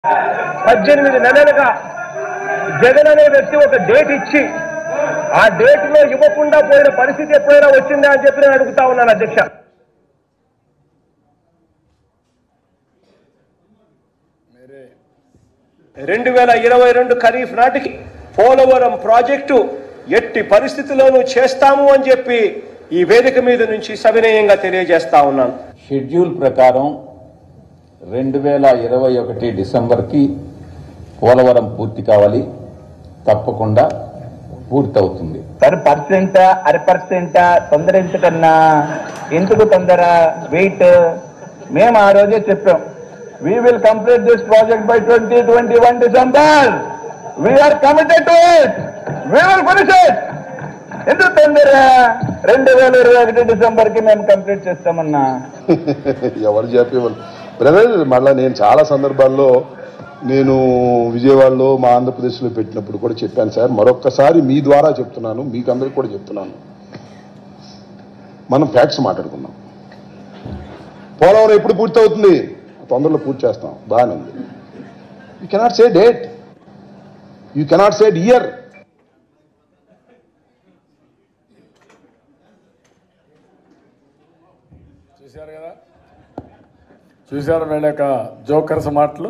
పద్దెనిమిది నెలలుగా జగన్ అనే వ్యక్తి ఒక డేట్ ఇచ్చి ఆ డేట్ లో ఇవ్వకుండా పోయిన పరిస్థితి ఎప్పుడైనా వచ్చిందా అని చెప్పి నేను అడుగుతా ఉన్నాను అధ్యక్ష రెండు వేల ఇరవై రెండు ఖరీఫ్ నాటికి పోలవరం ప్రాజెక్టు ఎట్టి పరిస్థితిలోనూ చేస్తాము అని చెప్పి ఈ వేదిక మీద నుంచి సవినయంగా తెలియజేస్తా ఉన్నాను షెడ్యూల్ ప్రకారం రెండు వేల ఇరవై ఒకటి డిసెంబర్కి పోలవరం పూర్తి కావాలి తప్పకుండా పూర్తవుతుంది సరే పర్సెంట్ అర పర్సెంట్ తొందర ఎందుకన్నా ఎందుకు తొందర వెయిట్ మేము ఆ రోజే చెప్పాం we will complete this project by twenty twenty one December we are committed to it we will finish it ఎందుకు తొందర రెండు వేల ఇరవై ఒకటి డిసెంబర్ కి మేము కంప్లీట్ చేస్తామన్నా ఎవరు చెప్పేవాళ్ళు బ్రదర్ మళ్ళీ నేను చాలా సందర్భాల్లో నేను విజయవాడలో మా ఆంధ్రప్రదేశ్లో పెట్టినప్పుడు కూడా చెప్పాను సార్ మరొక్కసారి మీ ద్వారా చెప్తున్నాను మీకు అందరికి కూడా చెప్తున్నాను మనం ఫ్యాక్ట్స్ మాట్లాడుకుందాం పోలవరం ఎప్పుడు పూర్తి అవుతుంది తొందరలో పూర్తి చేస్తాం బాగానే ఉంది you cannot say date you cannot say year చూశారు కదా చూశారు వీళ్ళ యొక్క జోకర్స్ మాటలు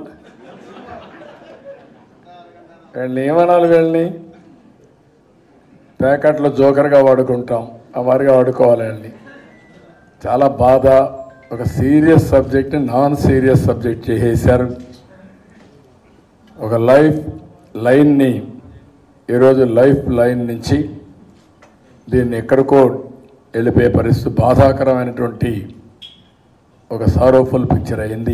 వీళ్ళని ఏమనాలి వీళ్ళని ప్యాకెట్లో జోకర్గా వాడుకుంటాం ఆ వారిగా వాడుకోవాలి వీళ్ళని చాలా బాధ ఒక సీరియస్ సబ్జెక్ట్ని నాన్ సీరియస్ సబ్జెక్ట్ చేసేసారు ఒక లైఫ్ లైన్ని ఈరోజు లైఫ్ లైన్ నుంచి దీన్ని ఎక్కడికో వెళ్ళిపోయే పరిస్థితి బాధాకరమైనటువంటి ఒక సారోఫుల్ పిక్చర్ అయింది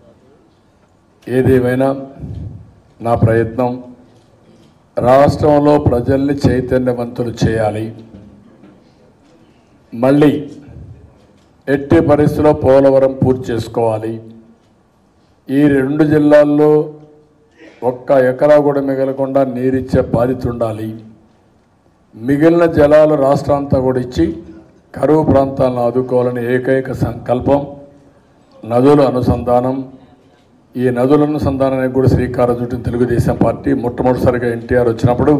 ఏదేమైనా నా ప్రయత్నం రాష్ట్రంలో ప్రజల్ని చైతన్యవంతులు చేయాలి మళ్ళీ ఎట్టి పరిస్థితిలో పోలవరం పూర్తి చేసుకోవాలి ఈ రెండు జిల్లాల్లో ఒక్క ఎకరా కూడా మిగలకుండా నీరిచ్చే బాధ్యత ఉండాలి మిగిలిన జలాలు రాష్ట్రాంతా కూడా ఇచ్చి కరువు ప్రాంతాలను ఆదుకోవాలని ఏకైక సంకల్పం నదుల అనుసంధానం ఈ నదుల అనుసంధానానికి కూడా శ్రీకారం చుట్టిన తెలుగుదేశం పార్టీ మొట్టమొదటిసారిగా ఎన్టీఆర్ వచ్చినప్పుడు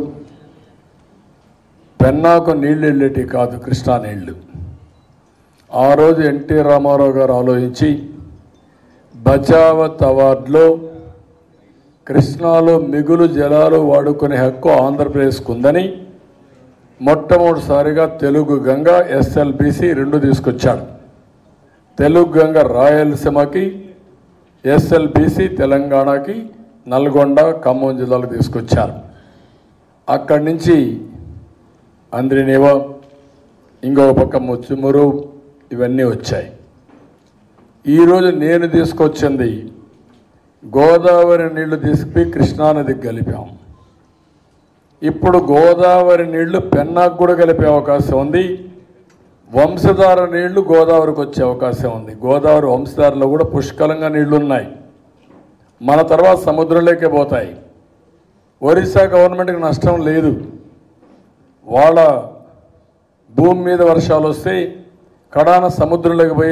పెన్నాకు నీళ్లు వెళ్ళేటి కాదు కృష్ణా నీళ్లు ఆ రోజు ఎన్టీ రామారావు గారు ఆలోచించి బచావత్ అవార్డులో కృష్ణాలో మిగులు జలాలు వాడుకునే హక్కు ఆంధ్రప్రదేశ్కు ఉందని మొట్టమొదటిసారిగా తెలుగు గంగ ఎస్ఎల్బిసి రెండు తీసుకొచ్చాడు తెలుగు గంగ రాయలసీమకి ఎస్ఎల్బిసి తెలంగాణకి నల్గొండ ఖమ్మం జిల్లాలు తీసుకొచ్చారు అక్కడి నుంచి అంద్రినివ ఇంకో పక్క ముచ్చుమురు ఇవన్నీ వచ్చాయి ఈరోజు నేను తీసుకొచ్చింది గోదావరి నీళ్లు తీసుకుపోయి కృష్ణానదికి కలిపాం ఇప్పుడు గోదావరి నీళ్లు పెన్నాకు కూడా కలిపే అవకాశం ఉంది వంశధార నీళ్లు గోదావరికి వచ్చే అవకాశం ఉంది గోదావరి వంశధారలో కూడా పుష్కలంగా నీళ్లు ఉన్నాయి మన తర్వాత సముద్రంలోకే పోతాయి ఒరిస్సా గవర్నమెంట్కి నష్టం లేదు వాళ్ళ భూమి మీద వర్షాలు వస్తే కడాన సముద్రంలోకి పోయి